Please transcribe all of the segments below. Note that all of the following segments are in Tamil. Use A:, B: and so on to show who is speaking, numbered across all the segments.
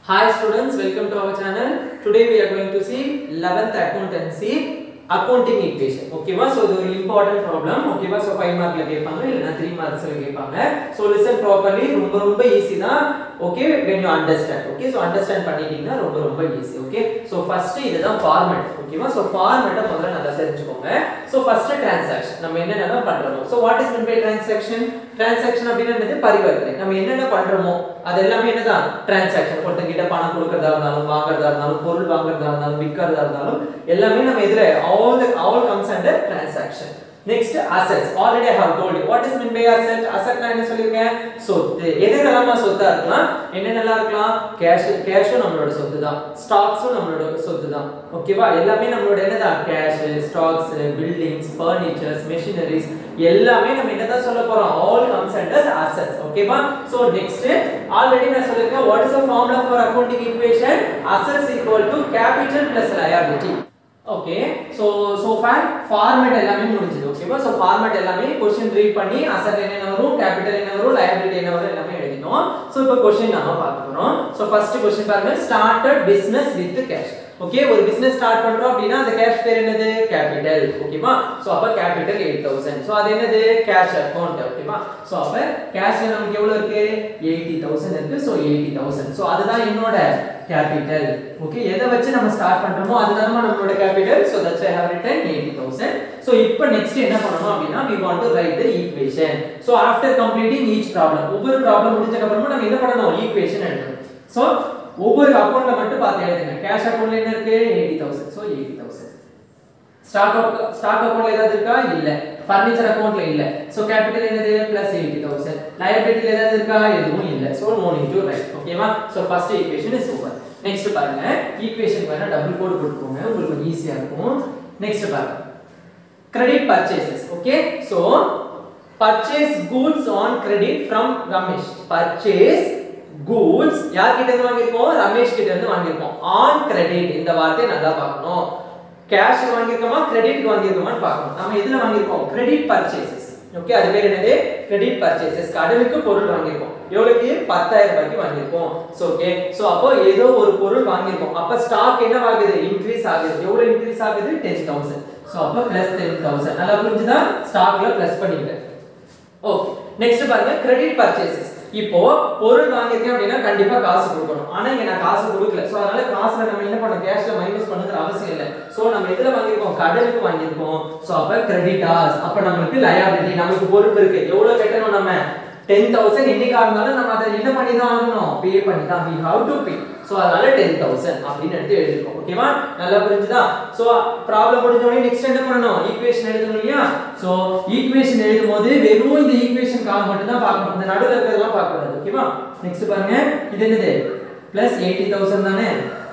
A: Hi students, welcome to our channel. Today we are going to see 11th accountancy accounting equation. ஓகேவா ஸோ இது ஒரு இம்பார்ட்டன்ட் ப்ராப்ளம் ஓகேவா ஸோ ஃபைவ் மார்க்ல கேட்பாங்க இல்லைன்னா த்ரீ மார்க்ஸ்ல கேட்பாங்க ஸோ லிசன் ப்ராப்பர்லி ரொம்ப ரொம்ப ஈஸி தான் okay when you understand okay so understand பண்ணிட்டீங்கன்னா ரொம்ப ரொம்ப ஈஸி ஓகே ஸோ ஃபர்ஸ்ட் இதுதான் ஃபார்மேட் ஓகேவா ஸோ ஃபார்மேட்டை முதல்ல நல்லா தெரிஞ்சுக்கோங்க ஸோ ஃபர்ஸ்ட் டிரான்சாக்ஷன் நம்ம என்னென்ன பண்றோம் so what is mean by transaction transaction அப்படின்னு என்னது பரிவர்த்தனை நம்ம என்னென்ன பண்றோமோ அது எல்லாமே என்னதான் டிரான்சாக்ஷன் ஒருத்தங்கிட்ட பணம் கொடுக்கறதா இருந்தாலும் வாங்குறதா இருந்தாலும் பொருள் வாங்குறதா இருந்தாலும் விற்கிறதா இருந்தாலும் எல்லாமே நம்ம இதுல all the all comes under transaction next assets already i have told you what is meant by asset asset நான் என்ன சொல்லிருக்கேன் சொத்து எதுக்கெல்லாம் சொத்தா இருக்கலாம் என்னென்னலாம் இருக்கலாம் கேஷ் கேஷும் நம்மளோட சொத்து தான் ஸ்டாக்ஸும் நம்மளோட சொத்து தான் ஓகேவா எல்லாமே நம்மளோட என்னதான் cash stocks buildings furnitures machineries எல்லாமே நம்ம என்னதான் சொல்ல போறோம் all comes under assets ஓகேவா சோ நெக்ஸ்ட் ஆல்ரெடி நான் சொல்லிருக்கேன் what is the formula for accounting equation assets equal to capital plus liability okay so so for format எல்லாமே முடிஞ்சது ஓகேவா சோ ஃபார்மேட் எல்லாமே क्वेश्चन ரீட் பண்ணி அசெட் என்ன வரும் கேபிட்டல் என்ன வரும் லைபிலிட்டி என்ன வரும் எல்லாமே எழுதினோம் சோ இப்போ क्वेश्चन நாம பார்க்க போறோம் சோ ஃபர்ஸ்ட் क्वेश्चन பாருங்க started business with cash okay ஒரு பிசினஸ் ஸ்டார்ட் பண்றோம் அப்படின்னா அந்த கேஷ் பேர் என்னது கேபிட்டல் ஓகேவா சோ அப்ப கேபிட்டல் 8000 சோ அது என்னது கேஷ் அக்கவுண்ட் ஓகேவா சோ அப்ப கேஷ்ல நமக்கு எவ்வளவு இருக்கு 80000 இருக்கு சோ 80000 சோ அதுதான் என்னோட கேபிட்டல் ஓகே எதை வச்சு நம்ம ஸ்டார்ட் பண்றோமோ அதுதான் நம்மளோட capital so that's I have written 80000 so இப்போ நெக்ஸ்ட் என்ன பண்ணனும் அப்படினா we want to write the equation so after completing each problem ஒவ்வொரு ப்ராப்ளம் முடிஞ்சதுக்கு அப்புறமா நம்ம என்ன பண்ணனும் ஈக்குவேஷன் எழுதணும் சோ ஒவ்வொரு அக்கவுண்ட்ல மட்டும் பார்த்து எழுதுங்க கேஷ் அக்கவுண்ட்ல என்ன இருக்கு 80000 சோ 80000 ஸ்டாக் ஸ்டாக் அக்கவுண்ட்ல ஏதாவது இருக்கா இல்ல ஃபர்னிச்சர் அக்கவுண்ட்ல இல்ல சோ கேபிட்டல் என்னது பிளஸ் 80000 லைபிலிட்டி ஏதாவது இருக்கா எதுவும் இல்ல so no need to write ஓகேவா so first equation is over next பாருங்க ஈக்குவேஷன் வேணா டபுள் கோட் போட்டுக்கோங்க உங்களுக்கு கொஞ்சம் ஈஸியா இருக்கும் நெக்ஸ்ட் பாருங்க credit purchases okay so purchase goods on credit from Ramesh purchase goods யார் கிட்ட இருந்து வாங்கிருக்கோம் ரமேஷ் கிட்ட இருந்து வாங்கிருக்கோம் ஆன் கிரெடிட் இந்த வார்த்தையை நல்லா பார்க்கணும் கேஷ் வாங்கிருக்கோமா கிரெடிட் வாங்கிருக்கோமான்னு பார்க்கணும் நம்ம எதுல வாங்கிருக்கோம் கிரெடிட் பர்ச்சேசஸ் ஓகே அது பேர் என்னது கிரெடிட் பர்ச்சேசஸ் கடனுக்கு பொருள் வாங்கிருக்கோம் எவ்வளவுக்கு பத்தாயிரம் ரூபாய்க்கு வாங்கிருக்கோம் சோ ஓகே சோ அப்போ ஏதோ ஒரு பொருள் வாங்கிருக்கோம் அப்ப ஸ்டாக் என்ன ஆகுது இன்க்ரீஸ் ஆகுது எவ்வளவு இன்க்ரீஸ் ஆகுது டென் தௌசண்ட் சோ அப்ப பிளஸ் டென் தௌசண்ட் நல்லா புரிஞ்சுதா ஸ்டாக்ல பிளஸ் பண்ணிட்டேன் ஓகே நெக்ஸ்ட் பாருங்க கிரெடிட் பர்ச்சேசஸ் இப்போ பொருள் வாங்கிருக்கேன் அப்படின்னா கண்டிப்பா காசு கொடுக்கணும் ஆனா இங்க நான் காசு கொடுக்கல சோ அதனால காசுல நம்ம என்ன பண்ண கேஷ்ல மைனஸ் பண்ணுங்கிற அவசியம் இல்லை சோ நம்ம எதுல வாங்கிருக்கோம் கடனுக்கு வாங்கிருக்கோம் சோ அப்ப கிரெடிட்டாஸ் அப்ப நம்மளுக்கு லயபிலிட்டி நமக்கு பொறுப்பு இருக்கு எவ்வளவு கட்டணும் நம்ம டென் தௌசண்ட் என்னைக்கா இருந்தாலும் நம்ம அதை என்ன பண்ணி தான் ஆகணும் பே பண்ணி தான் we have to pay so அதனால டென் தௌசண்ட் அப்படின்னு எடுத்து எழுதிருக்கோம் ஓகேவா நல்லா புரிஞ்சுதா சோ ப்ராப்ளம் முடிஞ்ச உடனே நெக்ஸ்ட் என்ன பண்ணணும் ஈக்குவேஷன் எழுதணும் இல்லையா சோ ஈக்குவேஷன் எழுதும் போது வெறும் இந்த ஈக்குவேஷன் கால் மட்டும் தான் பார்க்கணும் இந்த நடுவில் இருக்கிறதெல்லாம் பார்க்க கூடாது ஓகேவா நெக்ஸ்ட் பாருங்க இது என்னது பிளஸ் எயிட்டி தௌசண்ட் தானே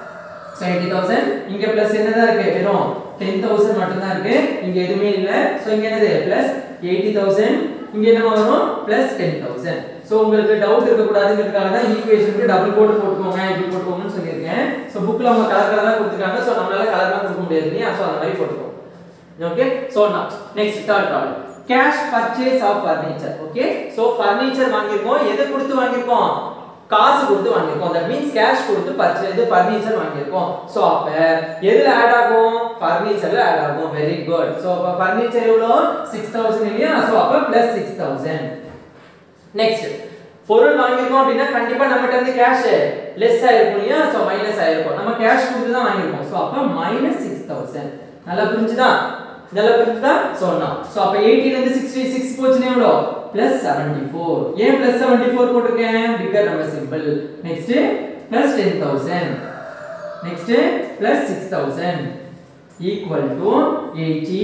A: ஸோ எயிட்டி தௌசண்ட் இங்க பிளஸ் என்னதான் இருக்கு வெறும் டென் தௌசண்ட் மட்டும் தான் இருக்கு இங்க எதுவுமே இல்ல ஸோ இங்க என்னது பிளஸ் எயிட்டி தௌசண்ட் இங்க என்ன வரும் பிளஸ் டென் தௌசண்ட் ஸோ உங்களுக்கு டவுட் இருக்கக்கூடாதுங்கிறதுக்காக தான் ஈக்குவேஷனுக்கு டபுள் கோட் போட்டுக்கோங்க இப்படி போட்டுக்கோங்கன்னு சொல்லியிருக்கேன் ஸோ புக்கில் அவங்க கலர் கலராக கொடுத்துருக்காங்க ஸோ நம்மளால கலர்லாம் கொடுக்க முடியாது இல்லையா ஸோ அந்த மாதிரி போட்டுக்கோங்க ஓகே ஸோ நான் next third problem cash purchase of furniture okay so furniture வாங்கியிருக்கோம் எதை கொடுத்து வாங்கியிருக்கோம் காசு கொடுத்து வாங்கியிருக்கோம் தட் மீன்ஸ் கேஷ் கொடுத்து பர்ச்சேஸ் இது ஃபர்னிச்சர் வாங்கியிருக்கோம் ஸோ அப்போ எதில் ஆட் ஆகும் ஃபர்னிச்சரில் ஆட் ஆகும் வெரி குட் ஸோ அப்போ ஃபர்னிச்சர் எவ்வளோ சிக்ஸ் தௌசண்ட் இல்லையா ஸோ அப்போ ப்ளஸ் சிக்ஸ் தௌசண்ட் நெக்ஸ்ட் பொருள் வாங்கியிருக்கோம் அப்படின்னா கண்டிப்பா நம்மகிட்ட இருந்து கேஷ் லெஸ் ஆயிருக்கும் இல்லையா ஸோ மைனஸ் ஆயிருக்கும் நம்ம கேஷ் கொடுத்து தான் வாங்கியிருக்கோம் ஸோ அப்போ மைனஸ் சிக்ஸ் தௌசண்ட் நல்லா புரிஞ்சுதா நல்லா புரிஞ்சுதா சொன்னோம் ஸோ அப்போ எயிட்டில இருந்து சிக்ஸ்டி சிக்ஸ் போச்சுன்னா எவ்வளோ பிளஸ் செவன்டி ஃபோர் ஏன் பிளஸ் செவன்டி ஃபோர் போட்டிருக்கேன் bigger number simple next plus ten thousand next plus six thousand equal to eighty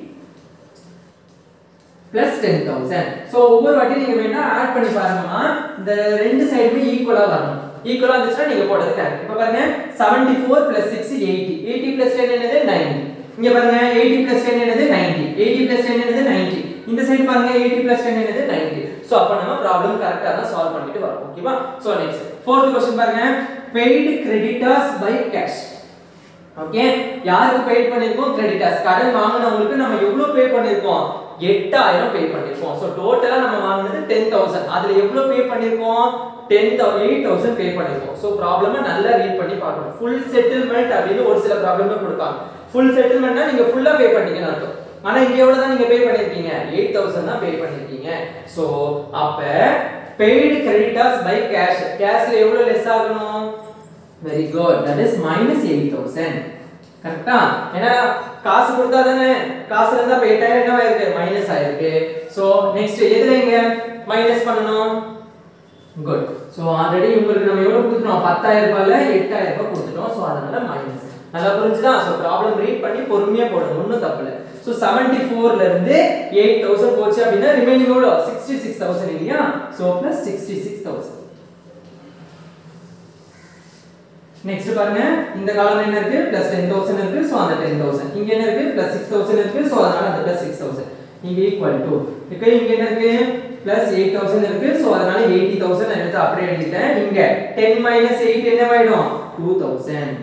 A: plus ten thousand so ஒவ்வொரு வாட்டி நீங்க வேணா ஆட் பண்ணி பாருங்கம்மா இந்த ரெண்டு சைடுமே ஈக்குவலா வரணும் ஈக்குவலா இருந்துச்சுன்னா நீங்க போட்டது கரெக்ட் இப்போ பாருங்க seventy four plus six eighty eighty plus ten என்னது நைன்டி இங்க பாருங்க எயிட்டி பிளஸ் டென் என்னது நைன்டி எயிட்டி பிளஸ் டென் என்னது நைன்டி இந்த சைடு பாருங்க எயிட்டி பிளஸ் டென் என்னது நைன்டி ஸோ அப்போ நம்ம ப்ராப்ளம் கரெக்டாக தான் சால்வ் பண்ணிட்டு வரோம் ஓகேவா ஸோ நெக்ஸ்ட் ஃபோர்த் கொஸ்டின் பாருங்க paid creditors by cash okay யாருக்கு பே பண்ணிருக்கோம் கிரெடிட்டர்ஸ் கடன் வாங்குனவங்களுக்கு நம்ம எவ்வளவு பே பண்ணிருக்கோம் எட்டாயிரம் பே பண்ணிருக்கோம் ஸோ டோட்டலா நம்ம வாங்கினது டென் தௌசண்ட் அதுல எவ்வளவு பே பண்ணிருக்கோம் டென் எயிட் தௌசண்ட் பே பண்ணிருக்கோம் ஸோ ப்ராப்ளமை நல்லா ரீட் பண்ணி பார்க்கணும் ஃபுல் செட்டில்மெண்ட் அப்படின்னு ஒரு சில ப்ராப்ளமே கொடுப்பாங்க ஃபுல் செட்டில்மெண்ட்னா நீங்க ஃபுல்லா பே பண்ணிட்டீங்கன்னு அர்த்தம் ஆனா இங்க எவ்வளவு தான் நீங்க பே பண்ணிருக்கீங்க எயிட் தௌசண்ட் தான் பே பண்ணிருக்கீங்க ஸோ அப்ப பெய்டு கிரெடிட்டர்ஸ் பை கேஷ் கேஷ்ல எவ்வளவு லெஸ் ஆகணும் very good that is minus eight thousand கரெக்டா ஏன்னா காசு கொடுத்தா தானே காசு இருந்தா இப்போ எட்டாயிரம் என்ன ஆயிருக்கு மைனஸ் ஆயிருக்கு ஸோ நெக்ஸ்ட் எதுல இங்க மைனஸ் பண்ணணும் குட் ஸோ ஆல்ரெடி உங்களுக்கு நம்ம எவ்வளவு கொடுத்துட்டோம் பத்தாயிரம் ரூபாயில எட்டாயிரம் ரூபாய் கொடுத்துட்டோம் ஸோ அதனால மைனஸ் நல்லா புரிஞ்சுதா ஸோ ப்ராப்ளம் ரீட் பண்ணி பொறுமையா போடணும் ஒன்றும் தப்பு இல்லை ஸோ செவன்டி ஃபோர்ல இருந்து எயிட் தௌசண்ட் போச்சு அப்படின்னா ரிமைனிங் எவ்வளோ சிக்ஸ்டி சிக்ஸ் தௌசண்ட் இல்லையா so plus sixty six thousand next பாருங்க இந்த காலம் என்ன இருக்கு பிளஸ் டென் தௌசண்ட் இருக்கு ஸோ அந்த டென் தௌசண்ட் இங்க என்ன இருக்கு பிளஸ் சிக்ஸ் தௌசண்ட் இருக்கு ஸோ அதனால அந்த பிளஸ் சிக்ஸ் தௌசண்ட் இங்க ஈக்குவல் டு இப்போ இங்க என்ன இருக்கு பிளஸ் எயிட் தௌசண்ட் இருக்கு ஸோ அதனால எயிட்டி தௌசண்ட் எடுத்து அப்படியே எழுதிட்டேன் இங்க டென் மைனஸ் எயிட் என்னவாயிடும் டூ தௌசண்ட்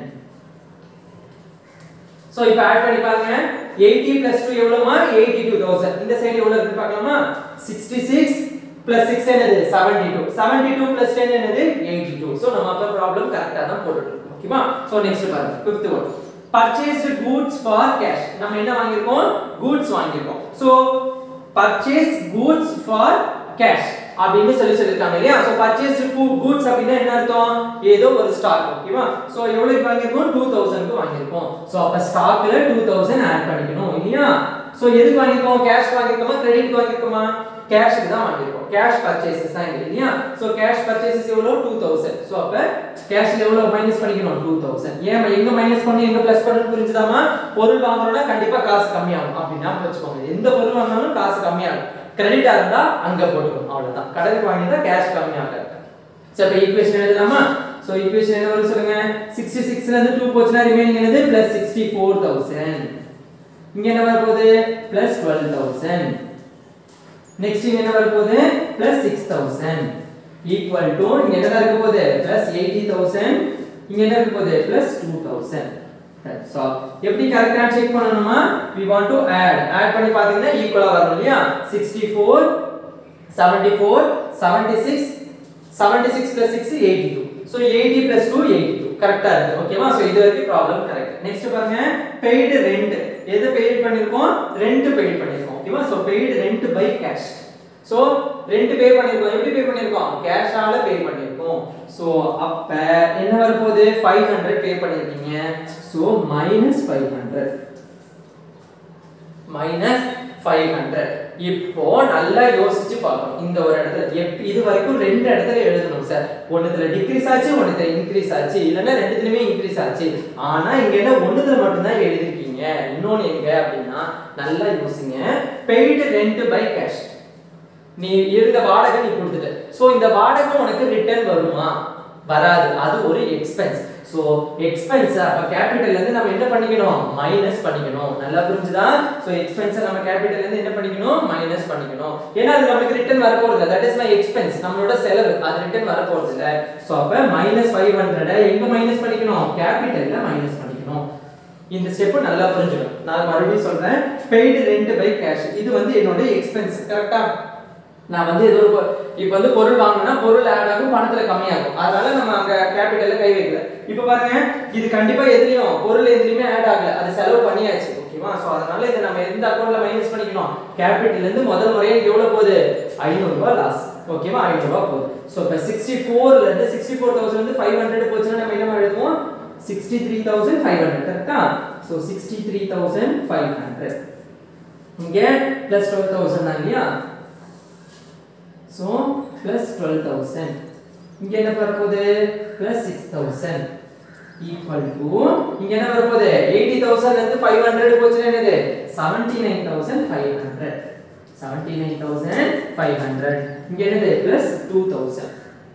A: ஸோ இப்போ ஆட் பண்ணி பாருங்க எயிட்டி பிளஸ் டூ எவ்வளோமா எயிட்டி டூ தௌசண்ட் இந்த சைடு எவ்வளோ இருக்கு பார்க்கலாமா சிக்ஸ்டி சிக்ஸ் பிளஸ் சிக்ஸ் என்னது seventy two seventy two plus ten என்னது எயிட்டி டூ ஸோ நம்ம அப்போ ப்ராப்ளம் கரெக்டாக தான் போட்டுட்டு இருக்கோம் ஓகேவா ஸோ நெக்ஸ்ட் பாருங்க fifth one purchased goods for cash நம்ம என்ன வாங்கியிருக்கோம் கூட்ஸ் வாங்கியிருக்கோம் so purchase goods for cash அப்படின்னு சொல்லி சொல்லிருக்காங்க இல்லையா சோ பர்ச்சேஸ் கூட்ஸ் அப்படின்னா என்ன அர்த்தம் ஏதோ ஒரு ஸ்டாக் ஓகேவா சோ எவ்வளவுக்கு வாங்கியிருக்கோம் டூ தௌசண்ட்க்கு வாங்கியிருக்கோம் சோ அப்ப ஸ்டாக்ல டூ தௌசண்ட் ஆட் பண்ணிக்கணும் இல்லையா சோ எதுக்கு வாங்கியிருக்கோம் கேஷ் வாங்கியிருக்கோமா கிரெடிட் வாங்கியிருக்கோமா கேஷ்க்கு தான் வாங்கியிருக்கோம் கேஷ் பர்ச்சேசஸ் தான் இங்க இல்லையா சோ கேஷ் பர்ச்சேசஸ் எவ்வளவு டூ தௌசண்ட் ஸோ அப்ப கேஷ்ல எவ்வளவு மைனஸ் பண்ணிக்கணும் டூ தௌசண்ட் ஏன் எங்க மைனஸ் பண்ணி எங்க பிளஸ் பண்ணணும் புரிஞ்சுதாமா பொருள் வாங்குறோம்னா கண்டிப்பா காசு கம்மியாகும் அப்படின்னா வச்சுக்கோங்க எந்த பொருள் வாங்கினாலும் காசு கம்மியாகும் கிரெடிட்டா இருந்தா அங்க போட்டுக்கணும் அவ்வளவுதான் கடனுக்கு வாங்கியிருந்தா கேஷ் கம்மியாகாது சோ இப்போ ஈக்குவேஷன் எழுதலாமா சோ ஈக்குவேஷன் என்ன வரும் சொல்லுங்க 66 ல இருந்து 2 போச்சுனா ரிமைனிங் என்னது பிளஸ் 64000 இங்க என்ன வர போகுது பிளஸ் 12000 நெக்ஸ்ட் இங்க என்ன வர போகுது பிளஸ் 6000 ஈக்குவல் டு இங்க என்ன இருக்க போகுது பிளஸ் 80000 இங்க என்ன இருக்க போகுது பிளஸ் 2000 so எப்படி கரெக்ட்டா செக் பண்ணணுமா we want to add add பண்ணி பாத்தீங்கன்னா ஈக்குவலா வரும் இல்லையா 64 74 76 76 plus 6 82 so 80 plus 2 82 கரெக்ட்டா இருக்கு ஓகேவா சோ இது வரைக்கும் ப்ராப்ளம் கரெக்ட் நெக்ஸ்ட் பாருங்க பெய்டு ரெண்ட் எது பெய்ட் பண்ணிருக்கோம் ரெண்ட் பெய்ட் பண்ணிருக்கோம் ஓகேவா so paid rent by cash so rent pay பண்ணிருக்கோம் எப்படி பே பண்ணிருக்கோம் கேஷால பே பண்ணிருக்கோம் சோ அப்ப என்ன வர போகுது 500 பே பண்ணிருக்கீங்க சோ மைனஸ் 500 மைனஸ் 500 இப்போ நல்லா யோசிச்சு பார்க்கணும் இந்த ஒரு இடத்துல எப் இது வரைக்கும் ரெண்டு இடத்துல எழுதணும் சார் ஒண்ணுத்துல டிக்ரீஸ் ஆச்சு ஒண்ணுத்துல இன்க்ரீஸ் ஆச்சு இல்லைன்னா ரெண்டுத்துலயுமே இன்க்ரீஸ் ஆச்சு ஆனா இங்க என்ன ஒண்ணுத்துல மட்டும்தான் எழுதிருக்கீங்க இன்னொன்னு எங்க அப்படின்னா நல்லா யோசிங்க பெய்டு ரெண்ட் பை கேஷ் நீ இருந்த வாடகை நீ கொடுத்துட்ட சோ இந்த வாடகை உனக்கு ரிட்டர்ன் வருமா வராது அது ஒரு எக்ஸ்பென்ஸ் சோ எக்ஸ்பென்ஸ் அப்ப கேபிட்டல்ல இருந்து நம்ம என்ன பண்ணிக்கணும் மைனஸ் பண்ணிக்கணும் நல்லா புரிஞ்சுதா சோ எக்ஸ்பென்ஸ் நம்ம கேபிட்டல்ல இருந்து என்ன பண்ணிக்கணும் மைனஸ் பண்ணிக்கணும் ஏன்னா அது நமக்கு ரிட்டர்ன் வர போறது இல்ல தட் இஸ் மை எக்ஸ்பென்ஸ் நம்மளோட செலவு அது ரிட்டர்ன் வர போறது இல்ல சோ அப்ப மைனஸ் ஃபைவ் ஹண்ட்ரட் எங்க மைனஸ் பண்ணிக்கணும் கேபிட்டல்ல மைனஸ் பண்ணிக்கணும் இந்த ஸ்டெப் நல்லா புரிஞ்சுக்கணும் நான் மறுபடியும் சொல்றேன் பெய்டு ரெண்ட் பை கேஷ் இது வந்து என்னோட எக்ஸ்பென்ஸ் கரெக்டா நான் வந்து ஏதோ ஒரு இப்போ வந்து பொருள் வாங்கினா பொருள் ஆட் ஆகும் பணத்துல கம்மியாகும் அதனால நம்ம அங்க கேபிட்டல்ல கை வைக்கல இப்போ பாருங்க இது கண்டிப்பா எதுலயும் பொருள் எதுலயுமே ஆட் ஆகல அது செலவு பண்ணியாச்சு ஓகேவா சோ அதனால இதை நம்ம எந்த அக்கௌண்ட்ல மைனஸ் பண்ணிக்கணும் கேபிட்டல்ல இருந்து முதல் முறையா எவ்வளவு போகுது ஐநூறு ரூபாய் லாஸ் ஓகேவா ஐநூறு ரூபாய் போகுது சோ இப்போ சிக்ஸ்டி ஃபோர்ல இருந்து சிக்ஸ்டி ஃபோர் தௌசண்ட் வந்து ஃபைவ் ஹண்ட்ரட் போச்சுன்னா நம்ம என்ன எழுதுவோம் sixty three thousand five hundred கரெக்டா so sixty three thousand five hundred இங்கே ப்ளஸ் டுவெல் தௌசண்ட் தான் இல்லையா ஸோ ப்ளஸ் டுவெல் தௌசண்ட் இங்கே என்ன வரப்போகுது plus six thousand equal to இங்கே என்ன வரப்போகுது எயிட்டி தௌசண்ட்லேருந்து ஃபைவ் ஹண்ட்ரட் போச்சுன்னா என்னது seventy nine thousand five hundred seventy nine thousand five hundred இங்கே என்னது ப்ளஸ் டூ தௌசண்ட்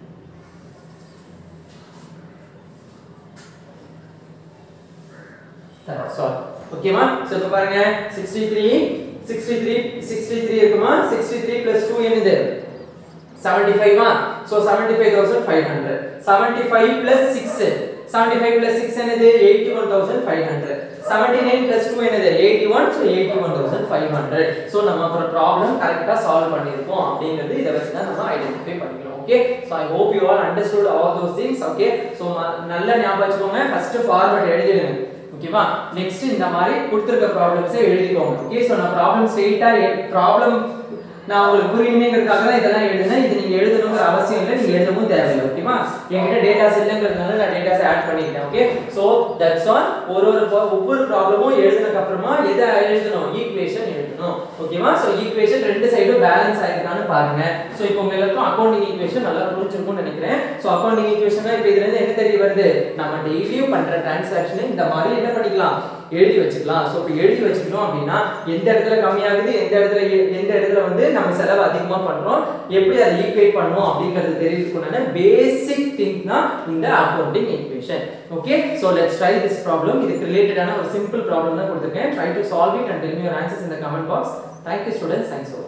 A: சாரி ஓகேவா சோ இப்போ பாருங்க 63 63 63 இருக்குமா 63 plus 2 என்னது 75 ஆ சோ 75500 75 plus 6 75 plus 6 என்னது 81500 79 plus 2 என்னது 81 so 81500 so நம்ம அப்புறம் ப்ராப்ளம் கரெக்ட்டா சால்வ் பண்ணிருக்கோம் அப்படிங்கிறது இத வச்சு தான் நம்ம ஐடென்டிஃபை பண்ணிக்கலாம் okay so i hope you all understood all those things okay so ம- நல்லா ஞாபகம் வச்சுக்கோங்க ஃபர்ஸ்ட் ஃபார்மட் எழுதிடுங்க ஓகேவா நெக்ஸ்ட் இந்த மாதிரி கொடுத்துருக்க ப்ராப்ளம்ஸை எழுதிக்கோங்க ஓகே ஸோ நான் ப்ராப்ளம் ஸ்ட்ரெயிட்டா ப்ராப்ளம் நான் உங்களுக்கு புரியணுமேங்கிறதுக்காக தான் இதெல்லாம் எழுதுனேன் இது நீங்க எழுதணுங்கிற அவசியம் இல்லை நீங்க எழுதவும் தேவையில்லை ஓகேவா என்கிட்ட டேட்டாஸ் இல்லைங்கிறதுனால நான் டேட்டாஸ் ஆட் பண்ணிக்கிட்டேன் ஓகே ஸோ தட்ஸ் ஆல் ஒரு ஒரு pro- ஒவ்வொரு ப்ராப்ளமும் எழுதுனதுக்கு அப்புறமா எதை எழுதணும் ஈக்குவேஷன் எழுதணும் ஓகேவா ஸோ ஈக்குவேஷன் ரெண்டு சைடும் பேலன்ஸ் ஆயிருக்கான்னு பாருங்க ஸோ இப்போ உங்க எல்லாருக்கும் அக்கௌண்டிங் ஈக்குவேஷன் நல்லா புரிஞ்சிருக்கும்னு நினைக்கிறேன் ஸோ அக்கௌண்டிங் ஈக்குவேஷன் இப்போ இதுல இருந்து என்ன தெரிய வருது நம்ம டெய்லியும் பண்ற டிரான்சாக்ஷனை இந்த மாதிரி என்ன பண்ணிக்கலாம் எழுதி வச்சுக்கலாம் ஸோ இப்போ எழுதி வச்சுக்கிட்டோம் அப்படின்னா எந்த இடத்துல கம்மியாகுது எந்த இடத்துல எ- எந்த இடத்துல வந்து நம்ம செலவு அதிகமா பண்றோம் எப்படி அதை ஈக்குவேட் பண்ணணும் அப்படிங்கிறது தெரிவிக்கணும்னா பேசிக் திங் தான் இந்த accounting equation okay so let's try this problem இதுக்கு ரிலேட்டடான ஒரு சிம்பிள் ப்ராப்ளம் தான் கொடுத்துருக்கேன் try to solve it and tell me your answers in the comment box thank you students thanks